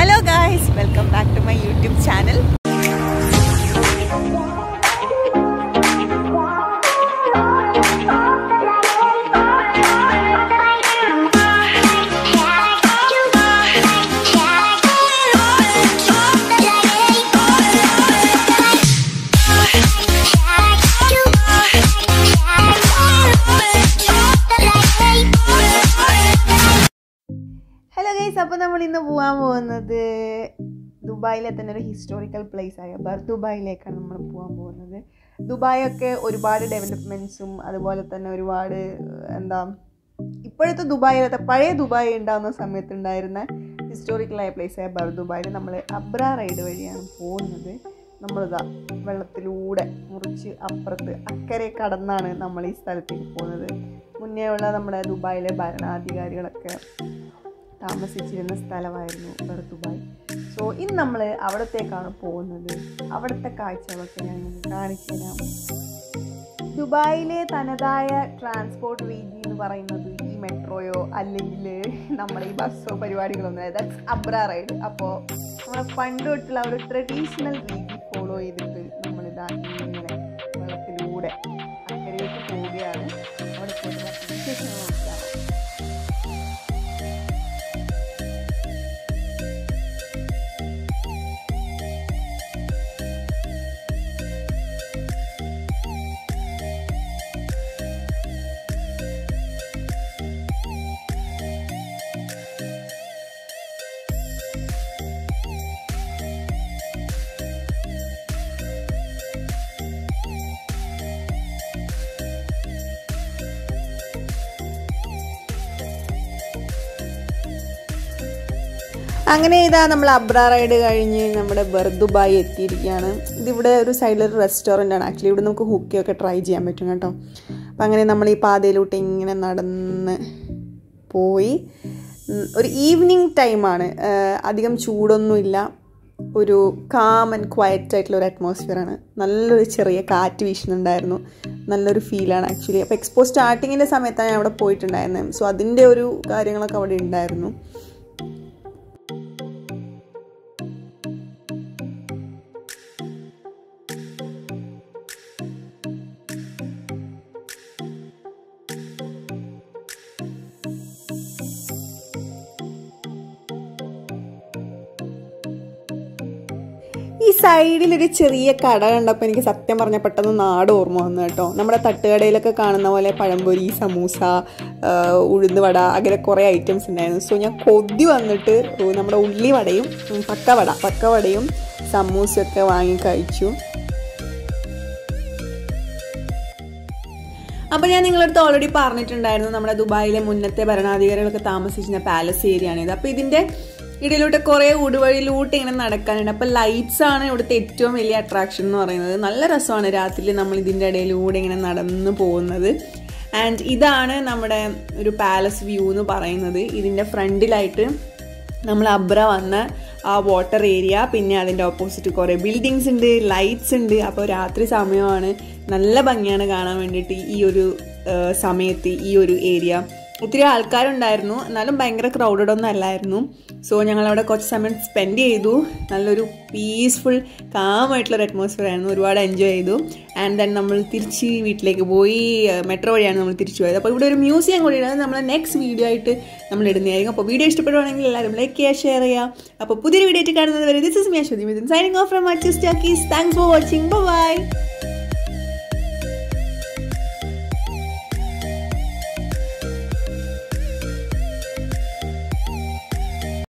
hello guys welcome back to my YouTube channel hello guys അപ്പോൾ നമ്മൾ ഇന്ന് പോകാൻ പോകുന്നത് ദുബായിലെ തന്നെ ഒരു ഹിസ്റ്റോറിക്കൽ പ്ലേസ് ആയ ബർ ദുബായിലേക്കാണ് നമ്മൾ പോകാൻ പോകുന്നത് ദുബായ് ഒക്കെ ഒരുപാട് ഡെവലപ്മെൻറ്റ്സും അതുപോലെ തന്നെ ഒരുപാട് എന്താ ഇപ്പോഴത്തെ ദുബായ് അല്ലാത്ത പഴയ ദുബായ് ഉണ്ടാകുന്ന സമയത്ത് ഉണ്ടായിരുന്ന ഹിസ്റ്റോറിക്കലായ പ്ലേസ് ആയ ബർ ദുബായിൽ നമ്മൾ അബ്ര റൈഡ് വഴിയാണ് പോകുന്നത് നമ്മളിതാ വെള്ളത്തിലൂടെ മുറിച്ച് അപ്പുറത്ത് അക്കരെ കടന്നാണ് നമ്മൾ ഈ സ്ഥലത്തേക്ക് പോകുന്നത് മുന്നേ ഉള്ള നമ്മുടെ ദുബായിലെ ഭരണാധികാരികളൊക്കെ താമസിച്ചിരുന്ന സ്ഥലമായിരുന്നു ബർ ദുബായ് സോ ഇന്ന് നമ്മൾ അവിടത്തേക്കാണ് പോകുന്നത് അവിടുത്തെ കാഴ്ചകളൊക്കെ ഞാൻ നിങ്ങൾക്ക് കാണിച്ചു തരാം ദുബായിലെ തനതായ ട്രാൻസ്പോർട്ട് രീതി എന്ന് പറയുന്നത് ഈ മെട്രോയോ അല്ലെങ്കിൽ നമ്മുടെ ഈ ബസ്സോ പരിപാടികളൊന്നും അല്ല ദാറ്റ്സ് അബ്ര റൈഡ് അപ്പോൾ നമ്മുടെ പണ്ട് തൊട്ടുള്ള ഒരു ട്രഡീഷണൽ രീതി ഫോളോ ചെയ്തിട്ട് നമ്മളിതാ ഇങ്ങനെ വെള്ളത്തിലൂടെ അക്കരയിലേക്ക് പോവുകയാണ് അവിടെ പോയിട്ടുള്ള വിശേഷങ്ങൾ നോക്കാം അങ്ങനെ ഇതാ നമ്മൾ അബ്ര റൈഡ് കഴിഞ്ഞ് നമ്മുടെ ബർദുബായി എത്തിയിരിക്കുകയാണ് ഇതിവിടെ ഒരു സൈഡിൽ ഒരു റെസ്റ്റോറൻ്റ് ആണ് ആക്ച്വലി ഇവിടെ നമുക്ക് ഹുക്കിയൊക്കെ ട്രൈ ചെയ്യാൻ പറ്റും കേട്ടോ അപ്പം അങ്ങനെ നമ്മൾ ഈ പാതയിലോട്ട് ഇങ്ങനെ നടന്ന് പോയി ഉം, ഒരു ഈവനിങ് ടൈമാണ് അധികം ചൂടൊന്നുമില്ല ഒരു കാം ആൻഡ് ക്വയറ്റ് ആയിട്ടുള്ള ഒരു അറ്റ്മോസ്ഫിയറാണ് നല്ലൊരു ചെറിയ കാറ്റ് വീശുന്നുണ്ടായിരുന്നു നല്ലൊരു ഫീലാണ് ആക്ച്വലി അപ്പോൾ എക്സ്പോ സ്റ്റാർട്ടിങ്ങിൻ്റെ സമയത്താണ് ഞാൻ അവിടെ പോയിട്ടുണ്ടായിരുന്നത് സോ അതിൻ്റെ ഒരു കാര്യങ്ങളൊക്കെ അവിടെ ഉണ്ടായിരുന്നു ഈ സൈഡിൽ ഒരു ചെറിയ കട കണ്ടപ്പോൾ എനിക്ക് സത്യം പറഞ്ഞ പെട്ടെന്ന് നാട് ഓർമ്മ വന്നു കേട്ടോ നമ്മുടെ തട്ടുകടയിലൊക്കെ കാണുന്ന പോലെ പഴംപൊരി സമൂസ ആ, ഉഴുന്നുവട അങ്ങനെ കുറേ ഐറ്റംസ് ഉണ്ടായിരുന്നു സോ ഞാൻ കൊതി വന്നിട്ട് നമ്മുടെ ഉള്ളിവടയും ഉം, പക്കവട പക്കവടയും സമൂസയൊക്കെ വാങ്ങി കഴിച്ചു അപ്പോൾ ഞാൻ നിങ്ങളടുത്ത് ഓൾറെഡി പറഞ്ഞിട്ടുണ്ടായിരുന്നു നമ്മുടെ ദുബായിലെ മുന്നത്തെ ഭരണാധികാരികളൊക്കെ താമസിച്ചിരുന്ന പാലസ് ഏരിയ ആണിത് അപ്പോൾ ഇതിൻ്റെ ഇടയിലൂടെ കുറേ ഊടുവഴിയിലൂട്ട് ഇങ്ങനെ നടക്കാനുണ്ട് അപ്പോൾ ലൈറ്റ്സ് ആണ് ഇവിടുത്തെ ഏറ്റവും വലിയ അട്രാക്ഷൻ എന്ന് പറയുന്നത് നല്ല രസമാണ് രാത്രി നമ്മൾ ഇതിൻ്റെ ഇടയിലൂടെ ഇങ്ങനെ നടന്നു പോകുന്നത് ആൻഡ് ഇതാണ് നമ്മുടെ ഒരു പാലസ് വ്യൂ എന്ന് പറയുന്നത് ഇതിൻ്റെ ഫ്രണ്ടിലായിട്ട് നമ്മൾ അബ്ര വന്ന ആ വാട്ടർ ഏരിയ പിന്നെ അതിൻ്റെ ഓപ്പോസിറ്റ് കുറേ ബിൽഡിങ്സ് ഉണ്ട് ലൈറ്റ്സ് ഉണ്ട് അപ്പോൾ രാത്രി സമയമാണ് നല്ല ഭംഗിയാണ് കാണാൻ വേണ്ടിയിട്ട് ഈ ഒരു ആ, സമയത്ത് ഈ ഒരു ഏരിയ ഒത്തിരി ആൾക്കാരുണ്ടായിരുന്നു എന്നാലും ഭയങ്കര ക്രൗഡഡ് ഒന്നും അല്ലായിരുന്നു സോ ഞങ്ങൾ അവിടെ കുറച്ച് സമയം സ്പെൻഡ് ചെയ്തു നല്ലൊരു പീസ്ഫുൾ കാമായിട്ടുള്ളൊരു അറ്റ്മോസ്ഫിയർ ആയിരുന്നു ഒരുപാട് എൻജോയ് ചെയ്തു ആൻഡ് ദെൻ നമ്മൾ തിരിച്ച് വീട്ടിലേക്ക് പോയി മെട്രോ വഴിയാണ് നമ്മൾ തിരിച്ചു പോയത് അപ്പോൾ ഇവിടെ ഒരു മ്യൂസിയം കൂടി ഉണ്ട് നമ്മൾ നെക്സ്റ്റ് വീഡിയോ ആയിട്ട് നമ്മൾ ഇടുന്നതായിരിക്കും അപ്പോൾ വീഡിയോ ഇഷ്ടപ്പെടുവാണെങ്കിൽ എല്ലാവരും ലൈക്ക് ചെയ്യുക ഷെയർ ചെയ്യുക അപ്പോൾ പുതിയൊരു വീഡിയോ ആയിട്ട് കാണുന്നത് വരെ this is me Aswathi Mithun signing off from Achus Talkies thanks for watching by